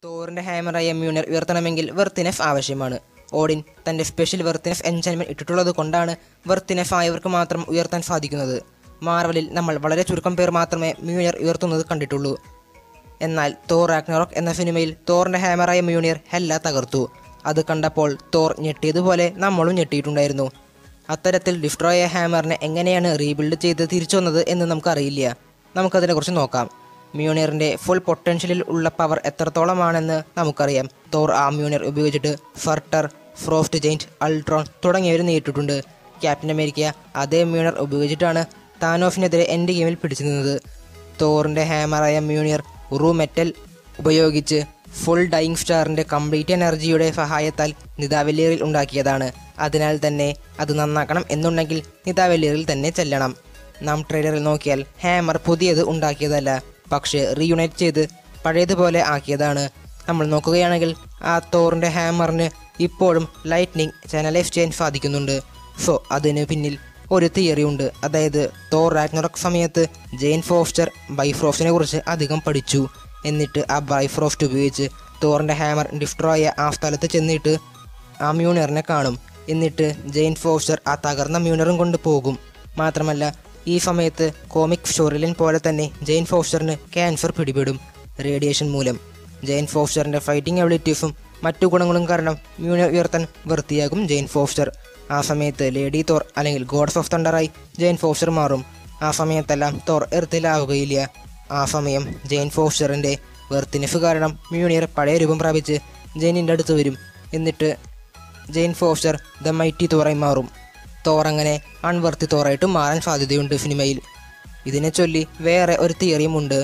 തോറിന്റെ ഹാമറായ മ്യൂണർ ഉയർത്തണമെങ്കിൽ വെർത്തിനെഫ് ആവശ്യമാണ് ഓഡിൻ തന്റെ സ്പെഷ്യൽ വെർത്തിനെഫ് എൻജൈൻമെന്റ് ഇട്ടിട്ടുള്ളത് കൊണ്ടാണ് വെർത്തിനെഫ് ആയവർക്ക് മാത്രം ഉയർത്താൻ സാധിക്കുന്നത് മാർവലിൽ നമ്മൾ വളരെ ചുരുക്കം പേർ മാത്രമേ മ്യൂണിയർ ഉയർത്തുന്നത് കണ്ടിട്ടുള്ളൂ എന്നാൽ തോർ റാഗ്നറോക്ക് എന്ന സിനിമയിൽ തോറിന്റെ ഹാമറായ മ്യൂണിയർ ഹെല്ല തകർത്തു അത് കണ്ടപ്പോൾ തോർ ഞെട്ടിയതുപോലെ നമ്മളും ഞെട്ടിയിട്ടുണ്ടായിരുന്നു അത്തരത്തിൽ ഡിസ്ട്രോയ ഹാമറിനെ എങ്ങനെയാണ് റീബിൽഡ് ചെയ്ത് തിരിച്ചു വന്നത് എന്ന് നമുക്കറിയില്ല നമുക്കതിനെക്കുറിച്ച് നോക്കാം മ്യൂണിയറിന്റെ ഫുൾ പൊട്ടൻഷ്യലിൽ ഉള്ള പവർ എത്രത്തോളമാണെന്ന് നമുക്കറിയാം തോർ ആ മ്യൂണിയർ ഉപയോഗിച്ചിട്ട് ഫർട്ടർ ഫ്രോസ്റ്റ് ജെയിൻറ്റ് അൾട്രോൺ തുടങ്ങിയവർ നേരിട്ടിട്ടുണ്ട് ക്യാപ്റ്റൻ അമേരിക്ക അതേ മ്യൂണിയർ ഉപയോഗിച്ചിട്ടാണ് താനോഫിനെതിരെ എൻ്റെ ഗെയിമിൽ പിടിച്ചു നിന്നത് തോറിൻ്റെ ഹാമറായ മ്യൂണിയർ ഉറു മെറ്റൽ ഉപയോഗിച്ച് ഫുൾ ഡൈയിങ് സ്റ്റാറിൻ്റെ കംപ്ലീറ്റ് എനർജിയുടെ സഹായത്താൽ നിതാവെല്ലിയറിൽ ഉണ്ടാക്കിയതാണ് അതിനാൽ തന്നെ അത് നന്നാക്കണം എന്നുണ്ടെങ്കിൽ നിതാവെല്ലിയറിൽ തന്നെ ചെല്ലണം നാം ട്രെയിലറിൽ നോക്കിയാൽ ഹാമർ പുതിയത് ഉണ്ടാക്കിയതല്ല പക്ഷേ റീയുണൈറ്റ് ചെയ്ത് പഴയതുപോലെ ആക്കിയതാണ് നമ്മൾ നോക്കുകയാണെങ്കിൽ ആ തോറിൻ്റെ ഹാമറിന് ഇപ്പോഴും ലൈറ്റ്നിങ് ചാനലൈസ് ചെയ്യാൻ സാധിക്കുന്നുണ്ട് സോ അതിന് പിന്നിൽ ഒരു തിയറി ഉണ്ട് അതായത് തോർ റാഗ്നറോക്ക് സമയത്ത് ജെയിൻ ഫോസ്റ്റർ ബൈഫ്രോസ്റ്റിനെ കുറിച്ച് അധികം പഠിച്ചു എന്നിട്ട് ആ ബൈഫ്രോസ്റ്റ് ഉപയോഗിച്ച് തോറിൻ്റെ ഹാമർ ഡിസ്ട്രോയ ആ സ്ഥലത്ത് ചെന്നിട്ട് ആ മ്യൂണറിനെ കാണും എന്നിട്ട് ജെയിൻ ഫോസ്റ്റർ ആ തകർന്ന മ്യൂണറും കൊണ്ട് പോകും മാത്രമല്ല ഈ സമയത്ത് കോമിക് സ്റ്റോറിലിൻ പോലെ തന്നെ ജെയിൻ ഫോസ്റ്ററിന് ക്യാൻസർ പിടിപെടും റേഡിയേഷൻ മൂലം ജെയിൻ ഫോസ്റ്ററിൻ്റെ ഫൈറ്റിംഗ് എബിലിറ്റീസും മറ്റു ഗുണങ്ങളും കാരണം മ്യൂണർ ഉയർത്താൻ വൃത്തിയാകും ജെയിൻ ഫോസ്റ്റർ ആ സമയത്ത് ലേഡി തോർ അല്ലെങ്കിൽ ഗോഡ്സ് ഓഫ് തണ്ടറായി ജെയിൻ ഫോസ്റ്റർ മാറും ആ സമയത്തെല്ലാം തോർ എർത്തിലാവുകയില്ല ആ സമയം ജെയിൻ ഫോസ്റ്ററിൻ്റെ വെർത്തിനെഫ് കാരണം മ്യൂണിയർ പഴയ രൂപം പ്രാപിച്ച് ജെയിനിൻ്റെ അടുത്ത് വരും എന്നിട്ട് ജെയിൻ ഫോസ്റ്റർ ദ മൈറ്റി തോറായി മാറും തോർ അങ്ങനെ അൺവർത്തി തോറായിട്ട് മാറാൻ സാധ്യതയുണ്ട് സിനിമയിൽ ഇതിനെ ചൊല്ലി വേറെ ഒരു തിയറിയും ഉണ്ട്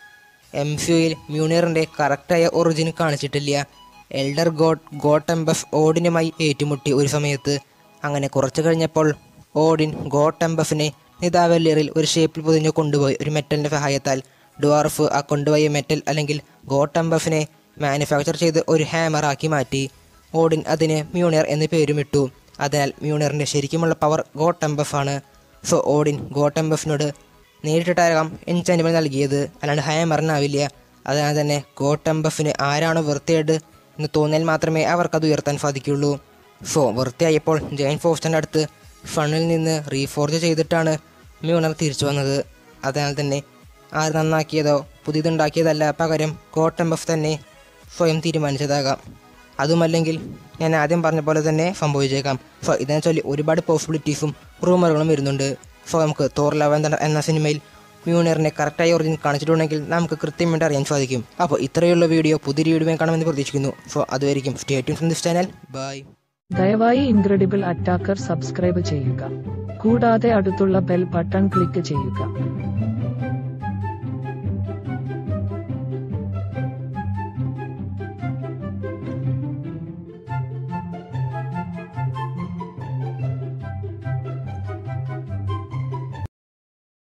എം സിയുയിൽ മ്യൂണിയറിൻ്റെ കറക്റ്റായ ഒറിജിൻ കാണിച്ചിട്ടില്ല എൽഡർ ഗോഡ് ഗോട്ടെംബഫ് ഓഡിനുമായി ഏറ്റുമുട്ടി ഒരു സമയത്ത് അങ്ങനെ കുറച്ച് കഴിഞ്ഞപ്പോൾ ഓഡിൻ ഗോട്ടെംബഫിനെ നിതാവല്യറിൽ ഒരു ഷേപ്പിൽ പൊതിഞ്ഞ് കൊണ്ടുപോയി ഒരു മെറ്റലിൻ്റെ സഹായത്താൽ ഡ്വാർഫ് ആ കൊണ്ടുപോയ മെറ്റൽ അല്ലെങ്കിൽ ഗോട്ടെംബഫിനെ മാനുഫാക്ചർ ചെയ്ത് ഒരു ഹാമറാക്കി മാറ്റി ഓഡിൻ അതിന് മ്യൂണിയർ എന്ന് പേരുമിട്ടു അതിനാൽ മ്യൂണിയറിൻ്റെ ശരിക്കുമുള്ള പവർ ഗോട്ടെംബഫ് ആണ് സോ ഓഡിൻ ഗോട്ടെംബഫിനോട് നേരിട്ടിട്ടാകാം എൻചാൻമെന്റ് നൽകിയത് അല്ലാണ്ട് ഹാമറിനാവില്ല അതിനാൽ തന്നെ ഗോട്ടെംബഫിന് ആരാണ് വൃത്തിയായിട്ട് എന്ന് തോന്നിയാൽ മാത്രമേ അവർക്കത് ഉയർത്താൻ സാധിക്കുള്ളൂ സോ വൃത്തിയായപ്പോൾ ജയൻ ഫോസ്റ്ററിൻ്റെ അടുത്ത് ഫണിൽ നിന്ന് റീഫോർജ് ചെയ്തിട്ടാണ് മ്യൂണർ തിരിച്ചു വന്നത് അതിനാൽ തന്നെ ആര് നന്നാക്കിയതോ പുതിയതുണ്ടാക്കിയതല്ല പകരം ഗോട്ടെംബഫ് തന്നെ സ്വയം തീരുമാനിച്ചതാകാം അതുമല്ലെങ്കിൽ ഞാൻ ആദ്യം പറഞ്ഞ പോലെ തന്നെ സംഭവിച്ചേക്കാം സോ ഇതിനെ ചൊല്ലി ഒരുപാട് പോസിബിലിറ്റീസും റൂമറുകളും വരുന്നുണ്ട് സോ നമുക്ക് തോർ ലവൻ എന്ന സിനിമയിൽ മ്യൂണിയറിനെ കറക്റ്റായ ഒറിജിൻ കാണിച്ചിട്ടുണ്ടെങ്കിൽ നമുക്ക് കൃത്യമായിട്ട് അറിയാൻ സാധിക്കും അപ്പോൾ ഇത്രയുള്ള വീഡിയോ പുതിയ വീഡിയോ കാണുമെന്ന് പ്രതീക്ഷിക്കുന്നു സോ അതുവരെയും stay tune from this channel bye ദയവായി ഇൻക്രെഡിബിൾ അറ്റാക്കർ സബ്സ്ക്രൈബ് ചെയ്യുക കൂടാതെ അടുത്തുള്ള ബെൽ ബട്ടൺ ക്ലിക്ക് ചെയ്യുക